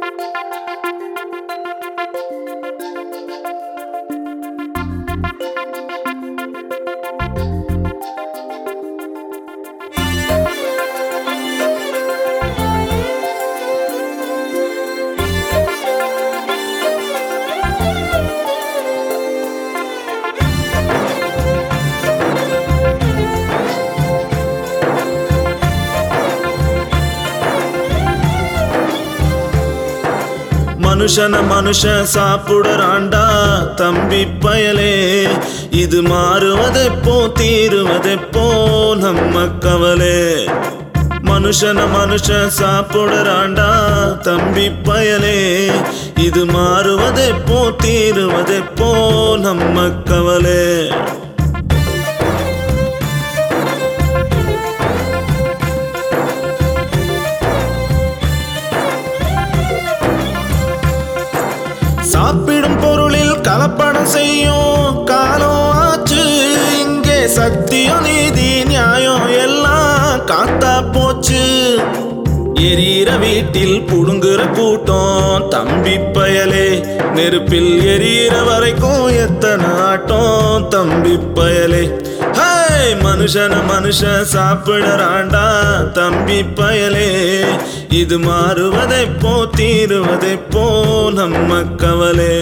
மனுஷன மனுஷன் சாப்பிடுறான்டா தம்பி பயலே இது மாறுவதெப்போ தீருவதெப்போ நம்ம கவலே மனுஷன மனுஷன் சாப்பிடுறான்டா தம்பி பயலே இது மாறுவதெப்போ தீருவதெப்போ நம்ம கவலே சாப்பிடும் பொருளில் கலப்படம் செய்யும் காலம் ஆச்சு இங்கே சத்தியம் நீதி நியாயம் எல்லாம் காத்தா போச்சு எரியிற வீட்டில் புடுங்குற கூட்டம் தம்பி பயலே நெருப்பில் எரியிற வரைக்கும் எத்தனை ஆட்டம் தம்பி பயலே ஹாய் மனுஷன மனுஷன் சாப்பிடுறான்டா தம்பி பயலே இது மாறுவதெப்போ தீருவதெப்போ நம்ம கவலே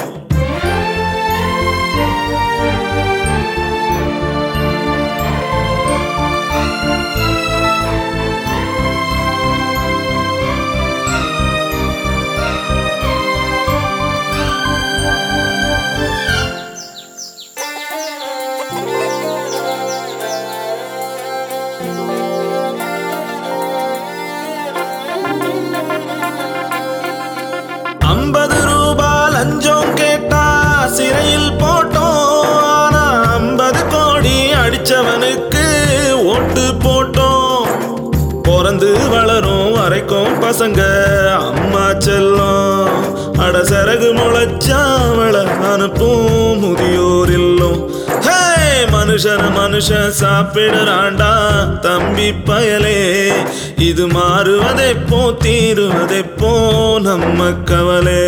ஐம்பது ரூபாய் லஞ்சம் கேட்டா சிறையில் போட்டோம் ஆனா ஐம்பது கோடி அடிச்சவனுக்கு ஓட்டு போட்டோம் பிறந்து வளரும் வரைக்கும் பசங்க அம்மா செல்லம் அட சரகு முளைச்சாவள அனுப்பும் முதியோர் இல்லம் ஹே மனுஷன மனுஷன் சாப்பிடுறான்டா தம்பி பயலே இது மாறுவதெப்போ தீருவதெப்போ நம்ம கவலே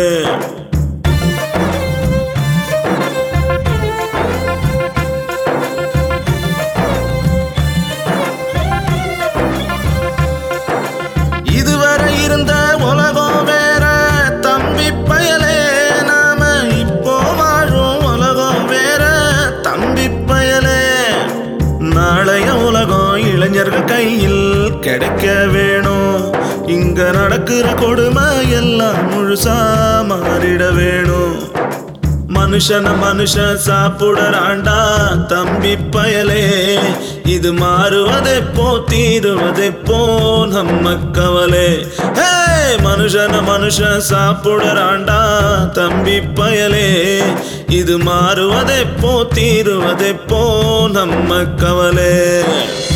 இதுவரை இருந்த உலகம் வேற தம்பி பயலே நாம இப்போ வாழும் உலகம் வேற தம்பி பயலே நாளைய உலகம் இளைஞர்கள் கையில் கிடைக்க வேணும் இங்க நடக்கிற கொடுமை எல்லாம் முழுசா மாறிட வேணும் மனுஷன மனுஷன் சாப்பிடுறான்டா தம்பி பயலே இது மாறுவதெப்போ தீருவதெப்போ நம்ம கவலே ஹே மனுஷன மனுஷன் சாப்பிடுறான்டா தம்பி பயலே இது மாறுவதெப்போ தீருவதெப்போ நம்ம கவலே